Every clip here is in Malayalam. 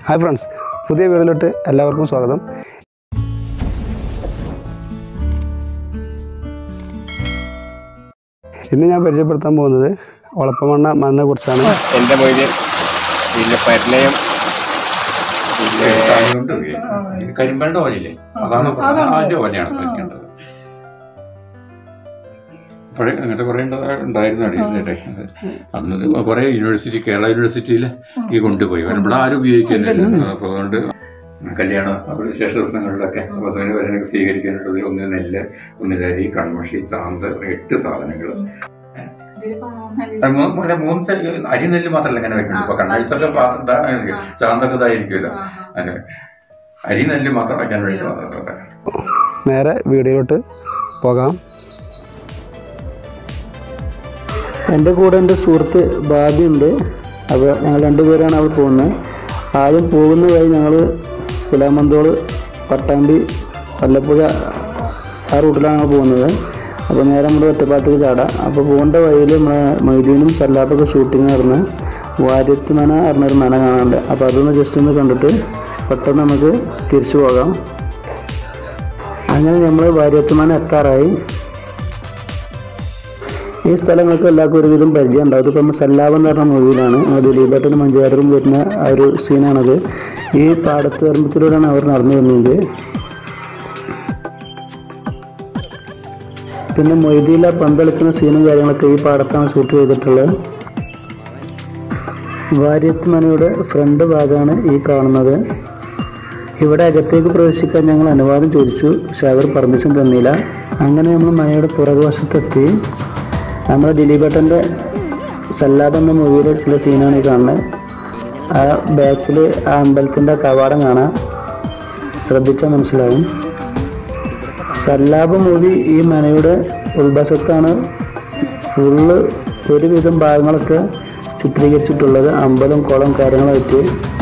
ഹായ് ഫ്രണ്ട്സ് പുതിയ വീഡിയോയിലോട്ട് എല്ലാവർക്കും സ്വാഗതം ഇന്ന് ഞാൻ പരിചയപ്പെടുത്താൻ പോകുന്നത് ഒളപ്പമണ്ണ മണ്ണിനെ കുറിച്ചാണ് എൻ്റെ മൊയ്തീൻ പിന്നെ പരിണയം പിന്നെ കാലുകൊണ്ട് ഇത് കരിമ്പലിന്റെ ഓലയില്ലേ അതാണ് അതിന്റെ ഓലയാണ് കഴിക്കേണ്ടത് പഴയ അങ്ങനത്തെ കുറെ ഉണ്ടായിരുന്നു അടിയില്ലേ അന്ന് കുറെ യൂണിവേഴ്സിറ്റി കേരള യൂണിവേഴ്സിറ്റിയിൽ ഈ കൊണ്ടുപോയി കാരണം ഇവിടെ ആരും ഉപയോഗിക്കുന്നില്ല അപ്പോൾ അതുകൊണ്ട് കല്യാണം അവർ വിശേഷ ദിവസങ്ങളിലൊക്കെ പതിനൊന്ന് വരെ സ്വീകരിക്കാനുള്ളത് ഒന്ന് നെല്ല് ഒന്ന് അരി കൺമഷി ചാന്ത് എട്ട് സാധനങ്ങൾ ഇതിലിപ്പോ മൂന്നരി അത് മൂന്ന് മൂന്ന് മൂന്ന് ത- അരി നെല്ല് മാത്രമല്ല ഇങ്ങനെ വെക്കുന്നത് ഇപ്പൊ കണ്ണഴിത്തൊക്കെ പാത്രം ഇതാ- ചാന്തൊക്കെ ഇതായിരിക്കുമല്ലോ അതെ അരി നെല്ല് മാത്രം വയ്ക്കാൻ വേണ്ടി മാത്രം നേരെ വീഡിയോയിലോട്ട് പോകാം എൻ്റെ കൂടെ എൻ്റെ സുഹൃത്ത് ബാബി ഉണ്ട് അപ്പോൾ ഞങ്ങൾ രണ്ടുപേരാണ് അവിടെ പോകുന്നത് ആദ്യം പോകുന്ന വഴി ഞങ്ങൾ പുലാമന്തോട് പട്ടാമ്പി വല്ലപ്പുഴ ആ റൂട്ടിലാണ് ഞങ്ങൾ പോകുന്നത് അപ്പോൾ നേരെ നമ്മുടെ ഒറ്റപ്പാലത്തേക്ക് ചാടാം അപ്പോൾ പോകേണ്ട വഴിയിൽ നമ്മളെ മൈദീനും സല്ലാപ്പൊക്കെ ഷൂട്ടിങ് നടന്ന് വാര്യത്ത് മന പറഞ്ഞൊരു മന കാണാനുണ്ട് അപ്പോൾ അതൊന്ന് ജസ്റ്റ് ഒന്ന് കണ്ടിട്ട് പെട്ടെന്ന് നമുക്ക് തിരിച്ചു പോകാം അങ്ങനെ നമ്മൾ വാര്യത്തുമാന എത്താറായി ഈ സ്ഥലങ്ങൾക്ക് എല്ലാവർക്കും ഒരുവിധം പരിചയം ഉണ്ടാവും ഇതിപ്പോൾ നമ്മൾ സല്ലാപം എന്ന് പറഞ്ഞ മൂവിയിലാണ് നമ്മൾ ദിലീപേട്ടനും മഞ്ജുവാരും വരുന്ന ആ ഒരു സീനാണത് ഈ പാടത്ത് വരുമ്പത്തിലൂടെയാണ് അവർ നടന്നു വരുന്നത് പിന്നെ മൊയ്തിയിലെ പന്തളിക്കുന്ന സീനും കാര്യങ്ങളൊക്കെ ഈ പാടത്താണ് ഷൂട്ട് ചെയ്തിട്ടുള്ളത് വാര്യത്ത് മനയുടെ ഫ്രണ്ട് ഭാഗമാണ് ഈ കാണുന്നത് ഇവിടെ അകത്തേക്ക് പ്രവേശിക്കാൻ ഞങ്ങൾ അനുവാദം ചോദിച്ചു പക്ഷെ അവർ പെർമിഷൻ തന്നില്ല അങ്ങനെ നമ്മൾ മനയുടെ പുറകുവശത്തെത്തി നമ്മുടെ ദിലീപേട്ടൻ്റെ സല്ലാബ് എന്ന മൂവിയിലെ ചില സീനാണ് ഈ കാണുന്നത് ആ ബാക്കിൽ ആ അമ്പലത്തിൻ്റെ കവാടം കാണാം ശ്രദ്ധിച്ചാൽ മനസ്സിലാവും സല്ലാബ് മൂവി ഈ മനയുടെ ഉൾവശത്താണ് ഫുള്ള് ഒരുവിധം ഭാഗങ്ങളൊക്കെ ചിത്രീകരിച്ചിട്ടുള്ളത് അമ്പലം കുളം കാര്യങ്ങളായിട്ട്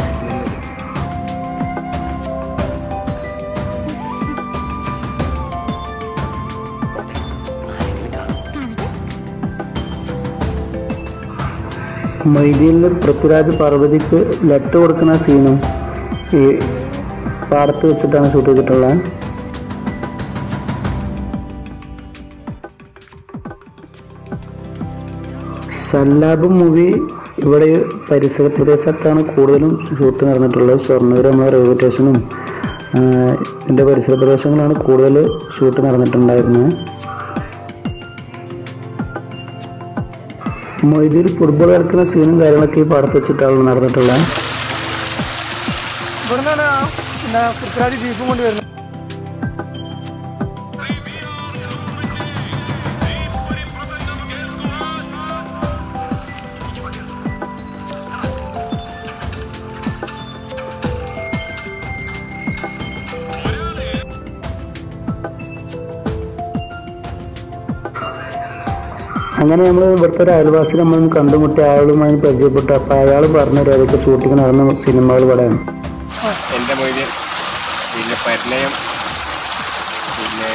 മൈദിയിൽ പൃഥ്വിരാജ് പാർവതിക്ക് ലെറ്റർ കൊടുക്കുന്ന സീനും ഈ പാടത്ത് വെച്ചിട്ടാണ് ഷൂട്ട് ചെയ്തിട്ടുള്ളത് സല്ലാബ് മൂവി ഇവിടെ പരിസര പ്രദേശത്താണ് കൂടുതലും ഷൂട്ട് നടന്നിട്ടുള്ളത് ഷൊർണൂർ നമ്മളെ റെയിൽവേ സ്റ്റേഷനും ആഹ് ഇതിൻ്റെ പരിസര പ്രദേശങ്ങളാണ് കൂടുതൽ ഷൂട്ട് നടന്നിട്ടുണ്ടായിരുന്നത് മൊയ്തിയിൽ ഫുട്ബോൾ കളിക്കുന്ന സീനും കാര്യങ്ങളൊക്കെ ഈ പാടത്ത് വെച്ചിട്ടാണ് നടന്നിട്ടുള്ളത് ഇവിടുന്നാണ് പിന്നെ പൃഥ്വിരാജ് ബീഫും കൊണ്ട് വരുന്നത് അങ്ങനെ നമ്മൾ ഇവിടുത്തെ ഒരു അയൽവാസി നമ്മൾ കണ്ടുമുട്ടി അയാളുമായി പരിചയപ്പെട്ടു അപ്പോൾ അയാൾ പറഞ്ഞു ഏതൊക്കെ ഷൂട്ടിംഗ് നടന്ന സിനിമകൾ ഇവിടെയാണ് എൻ്റെ മൊയ്തീൻ പിന്നെ പരിണയം പിന്നെ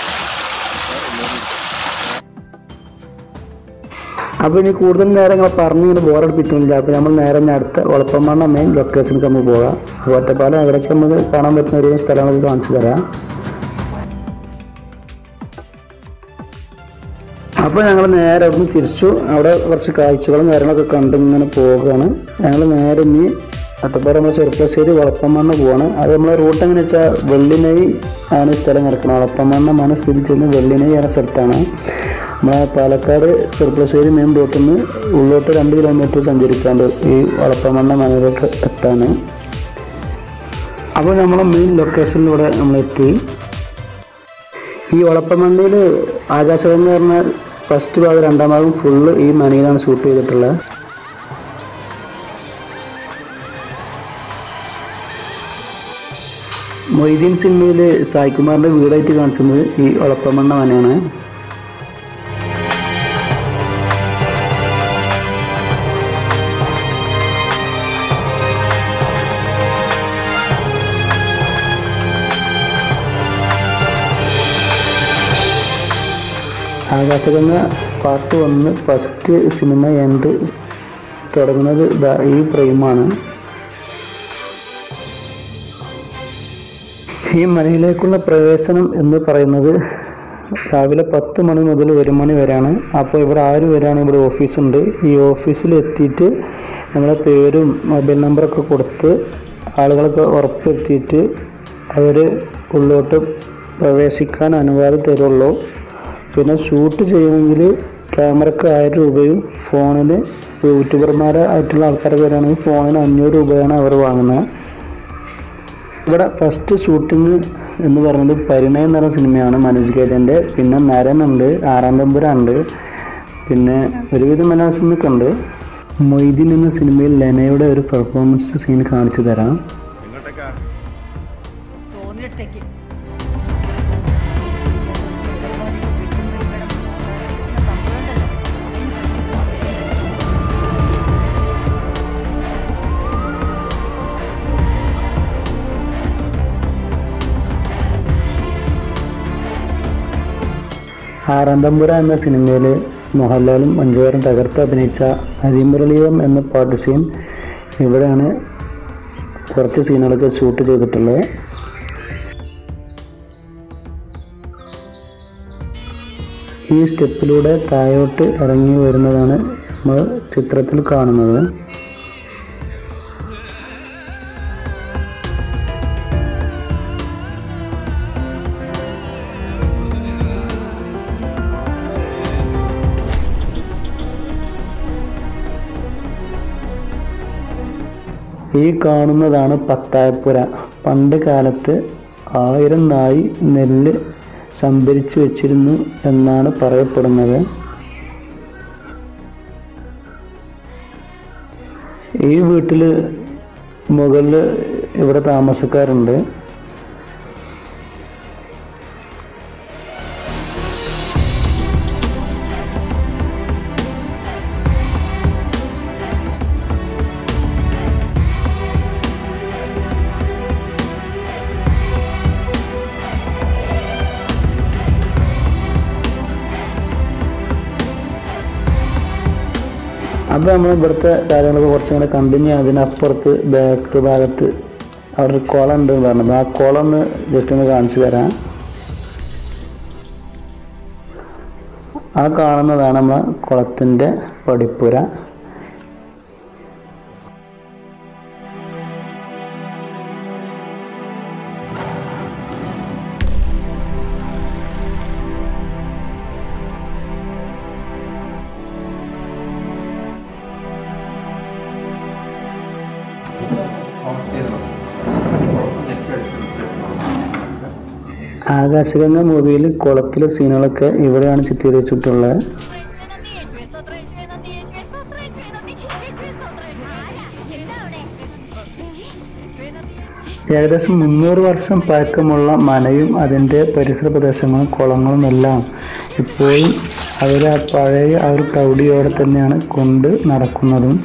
അപ്പോൾ ഇനി കൂടുതൽ നേരം ഞങ്ങൾ പറഞ്ഞ് ഇങ്ങനെ ബോറടിപ്പിച്ചില്ല അപ്പോൾ നമ്മൾ നേരെ ഇനി അടുത്ത ഒളപ്പമണ്ണ മെയിൻ ലൊക്കേഷനിലേക്ക് നമുക്ക് പോകാം അപ്പോൾ ഒറ്റപ്പാലം എവിടേക്ക് നമുക്ക് കാണാൻ പറ്റുന്ന ഒരു സ്ഥലങ്ങളൊക്കെ കാണിച്ചു തരാം അപ്പോൾ ഞങ്ങൾ നേരെ അവിടുന്ന് തിരിച്ചു അവിടെ കുറച്ച് കാഴ്ചകളും കാര്യങ്ങളൊക്കെ കണ്ട് ഇങ്ങനെ പോവുകയാണ് ഞങ്ങൾ നേരെ ഇനി അട്ടപ്പാറ നമ്മൾ ചെറുപ്പശ്ശേരി വളപ്പമണ്ണ പോവാണ് അത് നമ്മളെ റൂട്ട് എങ്ങനെ വെച്ചാൽ വെള്ളിനൈ ആണ് ഈ സ്ഥലം കിടക്കുന്നത് വളപ്പമണ്ണ മന സ്ഥിതി ചെയ്യുന്നത് വെള്ളിനൈ എന്ന സ്ഥലത്താണ് നമ്മളെ പാലക്കാട് ചെറുപ്പശ്ശേരി മെയിൻ റൂട്ടിൽ നിന്ന് ഉള്ളോട്ട് രണ്ട് കിലോമീറ്റർ സഞ്ചരിക്കാണ്ട് ഈ വളപ്പമണ്ണ മനയിലേക്ക് എത്താൻ അപ്പോൾ നമ്മളെ മെയിൻ ലൊക്കേഷനിലൂടെ നമ്മളെത്തി ഈ ഒളപ്പമണ്ണിൽ ആകാശഗംഗ പറഞ്ഞാൽ ഫസ്റ്റ് ഭാഗം രണ്ടാം ഭാഗം ഫുള്ള് ഈ മണിയിലാണ് ഷൂട്ട് ചെയ്തിട്ടുള്ളത് മൊയ്തീൻ സിനിമയിൽ സായികുമാറിൻ്റെ വീടായിട്ട് കാണിച്ചത് ഈ ഒളപ്പമണ്ണ മനയാണ് ആകാശഗംഗ പാർട്ട് വന്ന് ഫസ്റ്റ് സിനിമ എൻഡ് തുടങ്ങുന്നത് ദാ ഈ ഫ്രെയിമാണ് ഈ മലയിലേക്കുള്ള പ്രവേശനം എന്ന് പറയുന്നത് രാവിലെ പത്ത് മണി മുതൽ ഒരു മണി വരെയാണ് അപ്പോൾ ഇവിടെ ആര് വരാണ് ഇവിടെ ഓഫീസുണ്ട് ഈ ഓഫീസിൽ എത്തിയിട്ട് നമ്മളെ പേരും മൊബൈൽ നമ്പറൊക്കെ കൊടുത്ത് ആളുകളൊക്കെ ഉറപ്പുവരുത്തിയിട്ട് അവർ ഉള്ളോട്ട് പ്രവേശിക്കാൻ അനുവാദം തരുള്ളൂ പിന്നെ ഷൂട്ട് ചെയ്യണമെങ്കിൽ ക്യാമറക്ക് ആയിരം രൂപയും ഫോണിന് യൂട്യൂബർമാരെ ആയിട്ടുള്ള ആൾക്കാരൊക്കെ വരികയാണെങ്കിൽ ഫോണിന് അഞ്ഞൂറ് രൂപയാണ് അവർ വാങ്ങുന്നത് ഇവിടെ ഫസ്റ്റ് ഷൂട്ടിങ് എന്ന് പറയുന്നത് പരിണയം എന്ന് പറയുന്ന സിനിമയാണ് മനോജ് കേജൻ്റെ പിന്നെ നരനുണ്ട് ആറാം തമ്പുരാനുണ്ട് പിന്നെ ഒരുവിധം മലയാള സിനിമയൊക്കെ ഉണ്ട് മൊയ്തീൻ എന്ന സിനിമയിൽ ലെനയുടെ ഒരു പെർഫോമൻസ് സീൻ കാണിച്ചു തരാം തോന്നിയിടത്തേക്ക് ആറാം തമ്പുര എന്ന സിനിമയിൽ മോഹൻലാലും മഞ്ജുവാരും തകർത്ത് അഭിനയിച്ച അരിമുരളിയം എന്ന പാട്ട് സീൻ ഇവിടെയാണ് കുറച്ച് സീനുകളൊക്കെ ഷൂട്ട് ചെയ്തിട്ടുള്ളത് ഈ സ്റ്റെപ്പിലൂടെ താഴോട്ട് ഇറങ്ങി വരുന്നതാണ് നമ്മൾ ചിത്രത്തിൽ കാണുന്നത് ഈ കാണുന്നതാണ് പത്തായപ്പുര പണ്ട് കാലത്ത് ആയിരം നായി നെല്ല് സംഭരിച്ചു വെച്ചിരുന്നു എന്നാണ് പറയപ്പെടുന്നത് ഈ വീട്ടിൽ മുകളിൽ ഇവിടെ താമസക്കാരുണ്ട് അപ്പോൾ നമ്മൾ ഇവിടുത്തെ കാര്യങ്ങളൊക്കെ കുറച്ചും കൂടെ കണ്ടിന്യൂ അതിനപ്പുറത്ത് ബാക്ക് ഭാഗത്ത് അവിടെ ഒരു കുളം ഉണ്ട് എന്ന് പറഞ്ഞത് ആ കുളം ഒന്ന് ജസ്റ്റ് ഒന്ന് കാണിച്ചു തരാം ആ കാണുന്നതാണ് നമ്മളെ കുളത്തിൻ്റെ പടിപ്പുര ആകാശഗംഗ മൂവിയിൽ കുളത്തിലെ സീനുകളൊക്കെ ഇവിടെയാണ് ചിത്രീകരിച്ചിട്ടുള്ളത് ഏകദേശം മുന്നൂറ് വർഷം പഴക്കമുള്ള മനയും അതിൻ്റെ പരിസര പ്രദേശങ്ങളും കുളങ്ങളും എല്ലാം ഇപ്പോഴും അവർ ആ പഴയ ആ ഒരു പ്രൗഢിയോടെ തന്നെയാണ് കൊണ്ട് നടക്കുന്നതും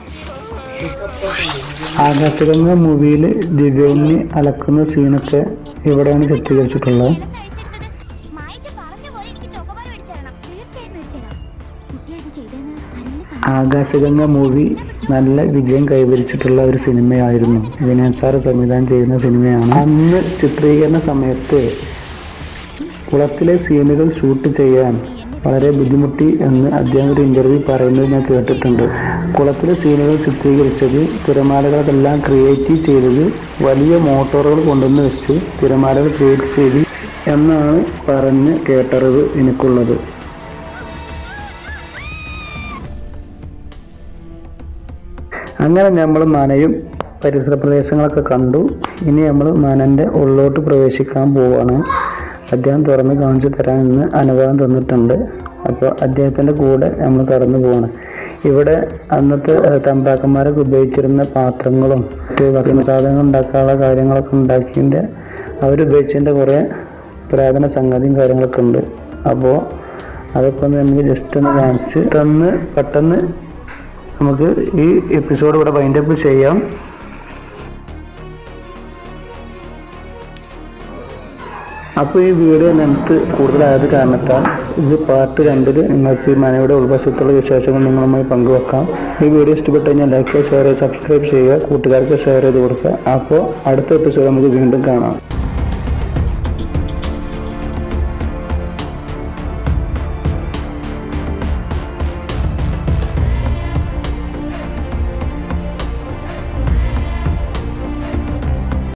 ആകാശഗംഗ മൂവിയിൽ ദിവ്യോന്നി അലക്കുന്ന സീനൊക്കെ ഇവിടെയാണ് ചിത്രീകരിച്ചിട്ടുള്ളത് മായിച്ച് പറഞ്ഞു പോലെ എനിക്ക് ചോക്കോബാർ മേടിച്ചു തരണം തീർച്ചയായും മേടിച്ചു തരാം കുട്ടി അത് ചെയ്തെന്ന് ആരെങ്കിലും ആകാശഗംഗ മൂവി നല്ല വിജയം കൈവരിച്ചിട്ടുള്ള ഒരു സിനിമയായിരുന്നു വിനയൻ സാറ് സംവിധാനം ചെയ്യുന്ന സിനിമയാണ് അന്ന് ചിത്രീകരണ സമയത്ത് കുളത്തിലെ സീനുകൾ ഷൂട്ട് ചെയ്യാൻ വളരെ ബുദ്ധിമുട്ടി എന്ന് അദ്ദേഹം ഒരു ഇൻ്റർവ്യൂ പറയുന്നത് ഞാൻ കേട്ടിട്ടുണ്ട് കുളത്തിലെ സീനുകൾ ചിത്രീകരിച്ചത് തിരമാലകളെല്ലാം ക്രിയേറ്റ് ചെയ്തത് വലിയ മോട്ടോറുകൾ കൊണ്ടുവന്ന് വെച്ച് തിരമാലകൾ ക്രിയേറ്റ് ചെയ്ത് എന്നാണ് പറഞ്ഞ് കേട്ടറിവ് എനിക്കുള്ളത് അങ്ങനെ നമ്മൾ മനയും പരിസര പ്രദേശങ്ങളൊക്കെ കണ്ടു ഇനി നമ്മൾ മനൻ്റെ ഉള്ളോട്ട് പ്രവേശിക്കാൻ പോവാണ് അദ്ദേഹം തുറന്ന് കാണിച്ചു തരാമെന്ന് അനുവാദം തന്നിട്ടുണ്ട് അപ്പോൾ അദ്ദേഹത്തിൻ്റെ കൂടെ നമ്മൾ കടന്നു പോവാണ് ഇവിടെ അന്നത്തെ ഏഹ്, തമ്പ്രാക്കന്മാരൊക്കെ ഉപയോഗിച്ചിരുന്ന പാത്രങ്ങളും മറ്റ് ഭക്ഷണ സാധനങ്ങൾ ഉണ്ടാക്കാനുള്ള കാര്യങ്ങളൊക്കെ ഉണ്ടാക്കിയതിൻ്റെ അവരുപയോഗിച്ചതിൻ്റെ കുറേ പുരാതന സംഗതിയും കാര്യങ്ങളൊക്കെ ഉണ്ട് അപ്പോൾ അതൊക്കെ ഒന്ന് നമുക്ക് ജസ്റ്റ് ഒന്ന് കാണിച്ച് തന്ന് പെട്ടെന്ന് നമുക്ക് ഈ എപ്പിസോഡ് ഇവിടെ വൈൻഡപ്പ് ചെയ്യാം അപ്പോൾ ഈ വീഡിയോ ലെങ്ത്ത് കൂടുതലായത് കാരണത്താൽ ഇത് പാർട്ട് രണ്ടിൽ നിങ്ങൾക്ക് ഈ മനയുടെ ഉൾവശത്തുള്ള വിശേഷങ്ങൾ നിങ്ങളുമായി പങ്കുവെക്കാം ഈ വീഡിയോ ഇഷ്ടപ്പെട്ടു കഴിഞ്ഞാൽ ലൈക്ക് ഷെയർ സബ്സ്ക്രൈബ് ചെയ്യുക കൂട്ടുകാർക്ക് ഷെയർ ചെയ്ത് കൊടുക്കുക അപ്പോൾ അടുത്ത എപ്പിസോഡ് നമുക്ക് വീണ്ടും കാണാം